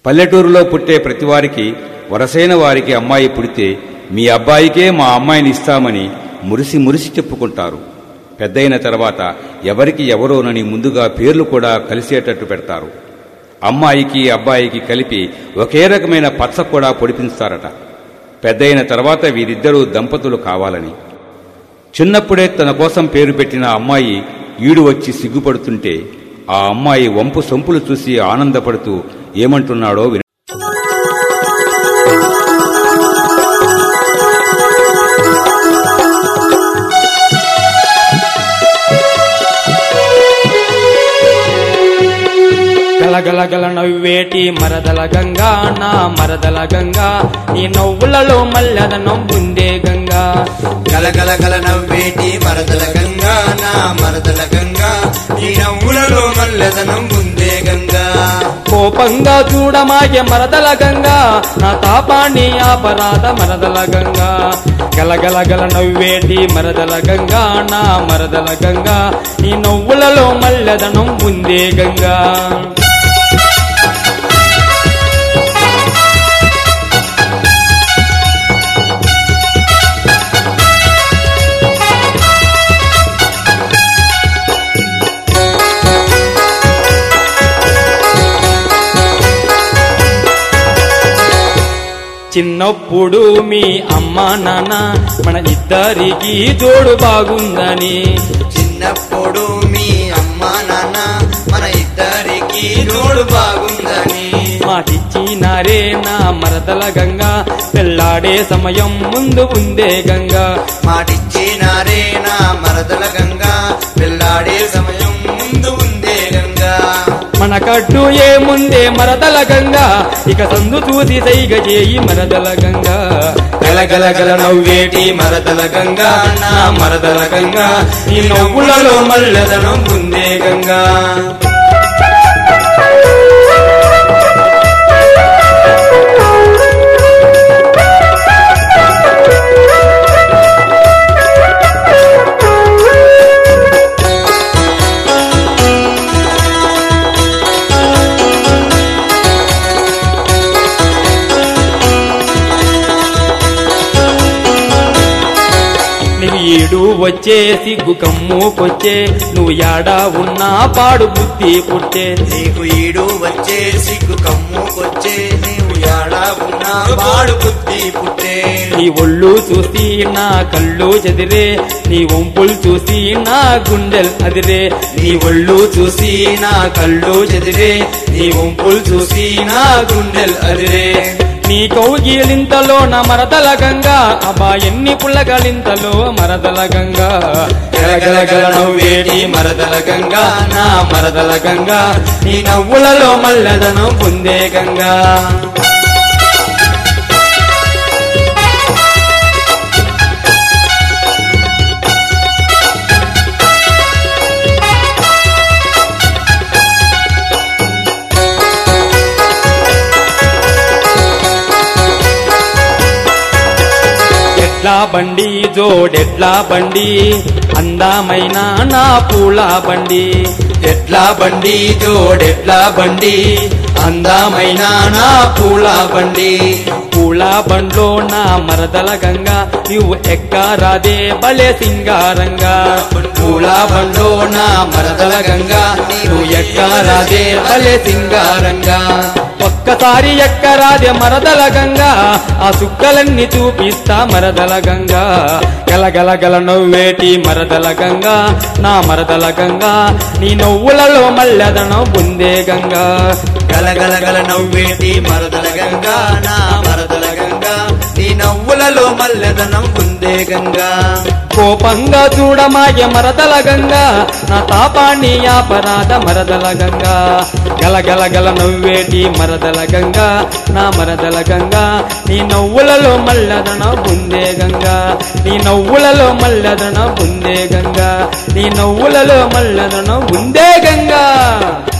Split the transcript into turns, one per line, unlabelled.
పల్లెటూరులో పుట్టే ప్రతివారికి వరసైన వారికి అమ్మాయి పుడితే మీ అబ్బాయికే మా అమ్మాయిని ఇస్తామని మురిసి మురిసి చెప్పుకుంటారు పెద్దయిన తర్వాత ఎవరికి ఎవరోనని ముందుగా పేర్లు కూడా కలిసేటట్టు పెడతారు అమ్మాయికి అబ్బాయికి కలిపి ఒకే రకమైన పచ్చ కూడా పొడిపించారట పెద్దయిన తర్వాత వీరిద్దరూ దంపతులు కావాలని చిన్నప్పుడే తన కోసం పేరు పెట్టిన అమ్మాయి ఈడు వచ్చి సిగ్గుపడుతుంటే ఆ అమ్మాయి వంపు సొంపులు చూసి ఆనందపడుతూ ఏమంటున్నాడో విన
గలగలగల నవ్వేటి మరదల గంగా నా మరదల గంగా నీ నవ్వులలో మల్లెదనం ఉందే గంగా
గలగల గల నవ్వేటి మరదల గంగా నా మరదల గంగా ఈ నవ్వులలో మల్లెదనం ఉందే గంగా
కోపంగా చూడమాయ మరదల గంగా నా తాపాన్ని అపరాధ మరదల గంగా గలగలగల నవ్వేటి మరదల గంగా నా మరదల గంగా నీ నవ్వులలో మల్లెదనం ఉందే గంగా చిన్నప్పుడు మీ అమ్మ నాన్న మన ఇద్దరికి జోడు బాగుందని
చిన్నప్పుడు మీ అమ్మ నాన్న మన ఇద్దరికి నోడు బాగుందని
మాటిచ్చినారే నా మరదల గంగా పెళ్ళాడే సమయం ముందు ఉందే గంగా
మాటిచ్చినారే నా మరదల గంగా వెళ్ళాడే సమయం ముందు ఉందే గంగా
మన కట్టు ఏముందే మరదల గంగా ఇక సందు చూసి సైగ చేయి మరదల గంగా గలగలగల నవ్వేటి మరదల గంగా నా మరదల గంగా ఈ నవ్వులలో మల్లెదనం ఉందే గంగా నువ్వు ఏడు వచ్చే సిగ్గు కమ్ముకొచ్చే నువ్వు యాడా ఉన్నా పాడు బుద్ధి పుట్టే
నీకు ఈడు వచ్చే సిగ్గు కమ్ముకొచ్చే నీవు యాడా ఉన్నా వాడు బుద్ధి పుట్టే
నీ ఒళ్ళు చూసి నా కళ్ళు చెదిరే నీ వంపులు చూసి నా గుండెల్ అదిరే నీ ఒళ్ళు చూసి నా కళ్ళు చెదిరే నీ వంపులు చూసి నా గుండెల్ అదిరే నీ కౌగిలింతలో నా మరదల గంగా అబ్బా ఎన్ని పుల్లగలింతలో మరదల గంగా గలగలగల నవ్వేటి మరదల గంగా నా మరదల గంగా నీ నవ్వులలో మల్లెదనం పొందే గంగా ఎట్లా బండి జోడెట్లా బండి అందమైన నా పూల బండి ఎట్లా బండి జోడెట్లా బండి అందమైన నా పూల బండి పూల బండ్లో నా మరదల గంగా నువ్వు ఎక్కరాదే భలే సింగారంగా పూల బండ్లో నా మరదల గంగా నువ్వు ఎక్కరాదే భలే సింగారంగా ఒక్కసారి ఎక్కరాదే మరదల గంగా ఆ సుక్కలన్నీ చూపిస్తా మరదల గంగా గలగల గల నవ్వేటి మరదల గంగా నా మరదల గంగా నీ నవ్వులలో మల్లెదనం బుందే గంగా
గలగల గల నవ్వేటి మరదల గంగా నా మరదల గంగా నీ నవ్వులలో మల్లెదనం ఉందే గంగా
కోపంగా చూడమాయ మరదల గంగా నా తాపాన్ని అపరాధ మరదల గంగా గలగల గల నవ్వేటి మరదల గంగా నా మరదల గంగా నీ నవ్వులలో మల్లదన బుందే గంగా నీ నవ్వులలో మల్లదన బుందే గంగా నీ నవ్వులలో మల్లదన బుందే గంగా